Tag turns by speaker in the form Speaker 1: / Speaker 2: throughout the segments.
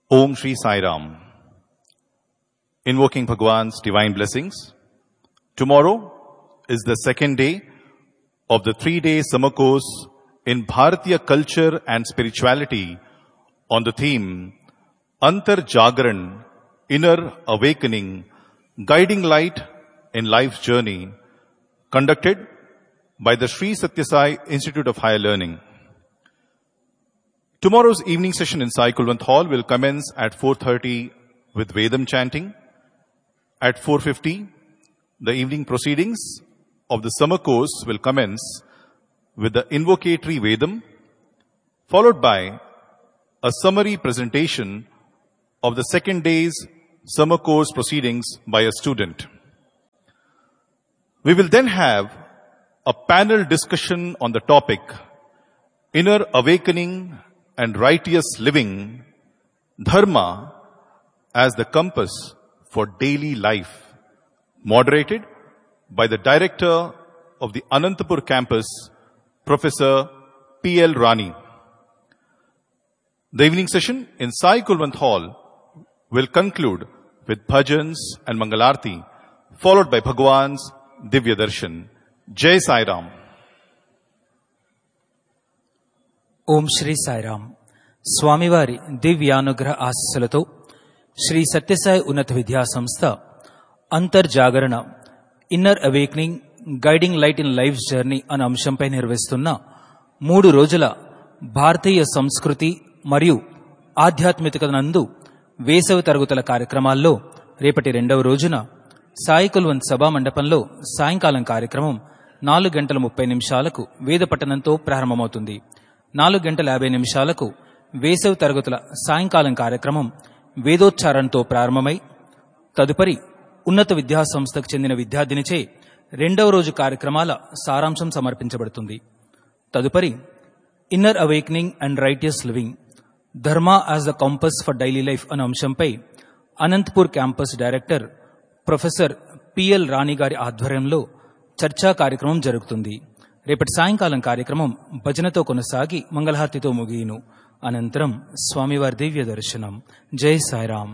Speaker 1: Om Shri Sai Ram. Invoking Bhagwan's divine blessings. Tomorrow is the second day of the three-day summer course in Bharatiya culture and spirituality on the theme Antar Jagran, Inner Awakening, Guiding Light in Life's Journey, conducted by the Sri Satyasai Institute of Higher Learning. Tomorrow's evening session in Sai Kulwant Hall will commence at 4.30 with Vedam chanting. At 4.50, the evening proceedings of the summer course will commence with the invocatory Vedam, followed by a summary presentation of the second day's summer course proceedings by a student. We will then have a panel discussion on the topic Inner Awakening and Righteous Living, Dharma as the compass for daily life, moderated by the director of the Anantapur campus, Professor P.L. Rani. The evening session in Sai Kulwant Hall will conclude with bhajans and mangalarti, followed by Bhagwan's Divya Darshan. Jai Sai Ram.
Speaker 2: ఓం శ్రీ సాయిరామ్ స్వామివారి దివ్యానుగ్రహ ఆశస్సులతో శ్రీ సత్యసాయి ఉన్నత విద్యా సంస్థ అంతర్జాగరణ inner awakening guiding light in life journey అనే అంశంపై నిర్వహిస్తున్న మూడు రోజుల భారతీయ సంస్కృతి మరియు ఆధ్యాత్మికత నందు వేసవి తరగతుల కార్యక్రమాల్లో రేపటి రెండవ రోజున సాయి కుల్వంత్ సభా మండపంలో సాయంకాలం కార్యక్రమం నాలుగు గంటల ముప్పై నిమిషాలకు వేద పట్టణంతో ప్రారంభమవుతుంది నాలుగు గంటల యాభై నిమిషాలకు వేసవి తరగతుల సాయంకాలం కార్యక్రమం వేదోచ్చారణతో ప్రారంభమై తదుపరి ఉన్నత విద్యా సంస్థకు చెందిన విద్యార్థినిచే రెండవ రోజు కార్యక్రమాల సారాంశం సమర్పించబడుతుంది తదుపరి inner awakening and righteous living dharma as the compass for daily life అనే అంశంపై Anantapur campus director professor PL Rani గారి ఆధ్వర్యంలో చర్చా కార్యక్రమం జరుగుతుంది రేపటి సాయంకాలం కార్యక్రమం భజనతో కొనసాగి మంగళహారతితో ముగియును అనంతరం స్వామివారి దివ్య దర్శనం జై సాయిరాం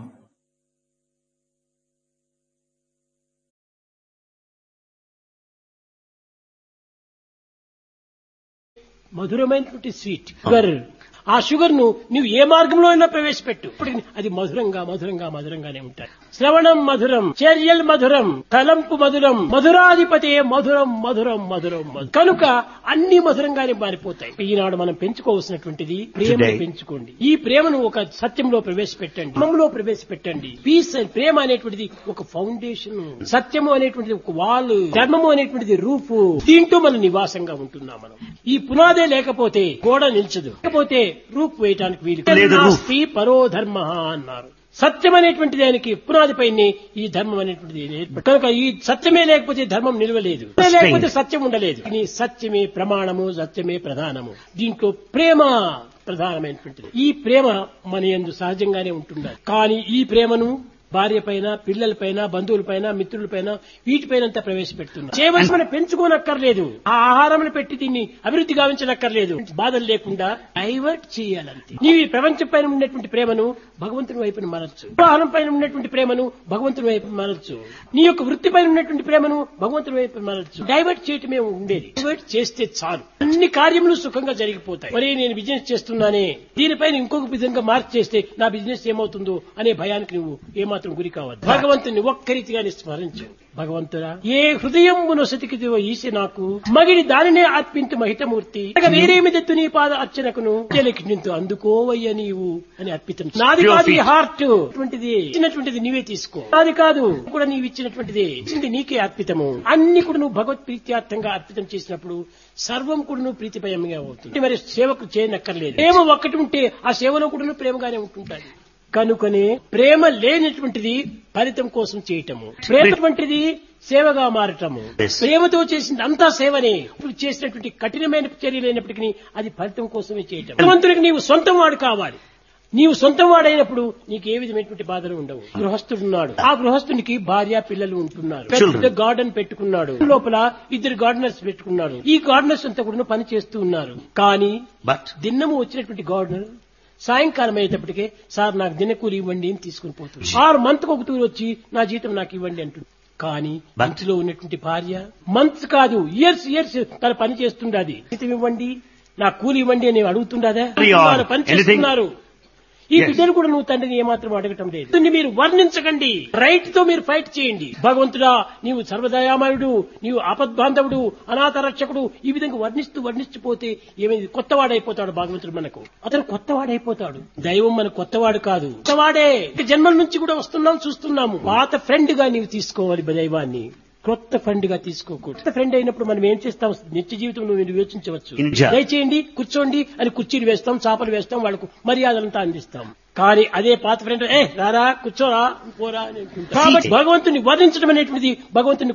Speaker 3: మధురమైనటువంటి స్వీట్ షుగర్ ఆ షుగర్ ను నువ్వు ఏ మార్గంలో అయినా ప్రవేశపెట్టు ఇప్పటికి అది మధురంగా మధురంగా మధురంగానే ఉంటాయి శ్రవణం మధురం చర్యల్ మధురం తలంపు మధురం మధురాధిపతి మధురం మధురం మధురం మధురం. కనుక అన్ని మధురంగానే మారిపోతాయి ఈనాడు మనం పెంచుకోవాల్సినటువంటిది ప్రేమ పెంచుకోండి ఈ ప్రేమను ఒక సత్యంలో ప్రవేశపెట్టండి ధర్మంలో ప్రవేశపెట్టండి పీస్ అండ్ ప్రేమ అనేటువంటిది ఒక ఫౌండేషన్ సత్యము అనేటువంటిది ఒక వాల్ ధర్మము అనేటువంటిది రూపు దీంట్లో మనం నివాసంగా ఉంటున్నాం మనం ఈ పునాదే లేకపోతే గోడ నిల్చదు లేకపోతే రూపు వేయటానికి వీలు నాస్తి పరో ధర్మ అన్నారు సత్యం అనేటువంటి దానికి పునాదిపైనే ఈ ధర్మం అనేటువంటిది ఏర్పడింది. కనుక ఈ సత్యమే లేకపోతే ధర్మం నిలవలేదు లేకపోతే సత్యం ఉండలేదు ఈ సత్యమే ప్రమాణము సత్యమే ప్రధానము దీంట్లో ప్రేమ ప్రధానమైనటువంటిది ఈ ప్రేమ మన యందు సహజంగానే ఉంటుండాలి కానీ ఈ ప్రేమను భార్య పైన పిల్లల పైన బంధువుల పైన మిత్రుల పైన వీటిపైన అంతా ప్రవేశపెడుతున్నారు చేయవలసిన పెంచుకోనక్కర్లేదు ఆ ఆహారం పెట్టి దీన్ని అభివృద్ధి గావించనక్కర్లేదు బాధలు లేకుండా డైవర్ట్ చేయాలంతే నీవు ఈ ప్రపంచం పైన ఉన్నటువంటి ప్రేమను భగవంతుని వైపున మరచ్చు వివాహం పైన ఉన్నటువంటి ప్రేమను భగవంతుని వైపు మరచ్చు నీ యొక్క వృత్తి పైన ఉన్నటువంటి ప్రేమను భగవంతుని వైపు మరచ్చు డైవర్ట్ చేయటమే ఉండేది డైవర్ట్ చేస్తే చాలు అన్ని కార్యములు సుఖంగా జరిగిపోతాయి మరి నేను బిజినెస్ చేస్తున్నానే దీనిపైన ఇంకొక విధంగా మార్చి చేస్తే నా బిజినెస్ ఏమవుతుందో అనే భయానికి నువ్వు ఏమాత్రం గురి కావద్దు భగవంతుని ఒక్కరీతిగానే స్మరించు భగవంతుడా ఏ హృదయం నొసతికిదివో ఈసి నాకు మగిడి దానినే ఆత్మింతు మహితమూర్తి ఇక వేరేమిదెత్తు నీ పాద అర్చనకును నింతు అందుకోవయ్య నీవు అని అర్పితం నాది కాదు ఈ హార్ట్ అటువంటిది ఇచ్చినటువంటిది నీవే తీసుకో నాది కాదు కూడా నీవు ఇచ్చినటువంటిది ఇచ్చింది నీకే అర్పితము అన్ని కూడా నువ్వు భగవత్ ప్రీత్యార్థంగా అర్పితం చేసినప్పుడు సర్వం కూడా నువ్వు ప్రీతిపయంగా అవుతుంది మరి సేవకు చేయనక్కర్లేదు ప్రేమ ఒక్కటి ఉంటే ఆ సేవలో కూడా నువ్వు ప్రేమగానే ఉంటుంటాయి కనుకనే ప్రేమ లేనటువంటిది ఫలితం కోసం చేయటము ప్రేమటువంటిది సేవగా మారటము ప్రేమతో చేసింది అంతా సేవనే ఇప్పుడు చేసినటువంటి కఠినమైన చర్యలు అయినప్పటికీ అది ఫలితం కోసమే చేయటం భగవంతుడికి నీవు సొంతం వాడు కావాలి నీవు సొంతం వాడైనప్పుడు నీకు ఏ విధమైనటువంటి బాధలు ఉండవు గృహస్థుడు ఉన్నాడు ఆ గృహస్థునికి భార్య పిల్లలు ఉంటున్నారు పెద్ద గార్డెన్ పెట్టుకున్నాడు లోపల ఇద్దరు గార్డెనర్స్ పెట్టుకున్నాడు ఈ గార్డెనర్స్ అంతా కూడా పని చేస్తూ ఉన్నారు కానీ
Speaker 4: But
Speaker 3: దిన్నము వచ్చినటువంటి గార్డెనర్ సాయంకాలం అయ్యేటప్పటికే సార్ నాకు దినకూలి ఇవ్వండి అని తీసుకుని పోతుంది ఆరు మంత్ ఒక తూరి వచ్చి నా జీతం నాకు ఇవ్వండి అంటుంది కానీ ఇంట్లో ఉన్నటువంటి భార్య మంత్స్ కాదు ఇయర్స్ ఇయర్స్ తన పని చేస్తుండది జీతం ఇవ్వండి నా కూలి ఇవ్వండి అని అడుగుతుండదా వారు పని చేస్తున్నారు ఈ బిడ్డలు కూడా నువ్వు తండ్రిని ఏమాత్రం అడగటం లేదు దీన్ని మీరు వర్ణించకండి రైట్ తో మీరు ఫైట్ చేయండి భగవంతుడా నీవు సర్వదయామయుడు నీవు ఆపద్బాంధవుడు అనాథ రక్షకుడు ఈ విధంగా వర్ణిస్తూ వర్ణించిపోతే ఏమైంది కొత్తవాడైపోతాడు భగవంతుడు మనకు అతను కొత్తవాడైపోతాడు దైవం మన కొత్తవాడు కాదు కొత్తవాడే ఇక జన్మల నుంచి కూడా వస్తున్నాం చూస్తున్నాము పాత ఫ్రెండ్ గా నీవు తీసుకోవాలి దైవాన్ని కొత్త ఫ్రెండ్ గా తీసుకోకూడదు కొత్త ఫ్రెండ్ అయినప్పుడు మనం ఏం చేస్తాం నిత్య జీవితం నువ్వు యోచించవచ్చు
Speaker 4: ఇంజా.
Speaker 3: దయచేయండి కూర్చోండి అని కుర్చీలు వేస్తాం చాపలు వేస్తాం వాళ్ళకు మర్యాదలంతా అందిస్తాం కానీ అదే పాత ఫ్రెండ్ ఏ రారా కూర్చోరా పోరా అని అంటుంటాం. కాబట్టి భగవంతుని వర్ణించడం అనేటువంటిది భగవంతుని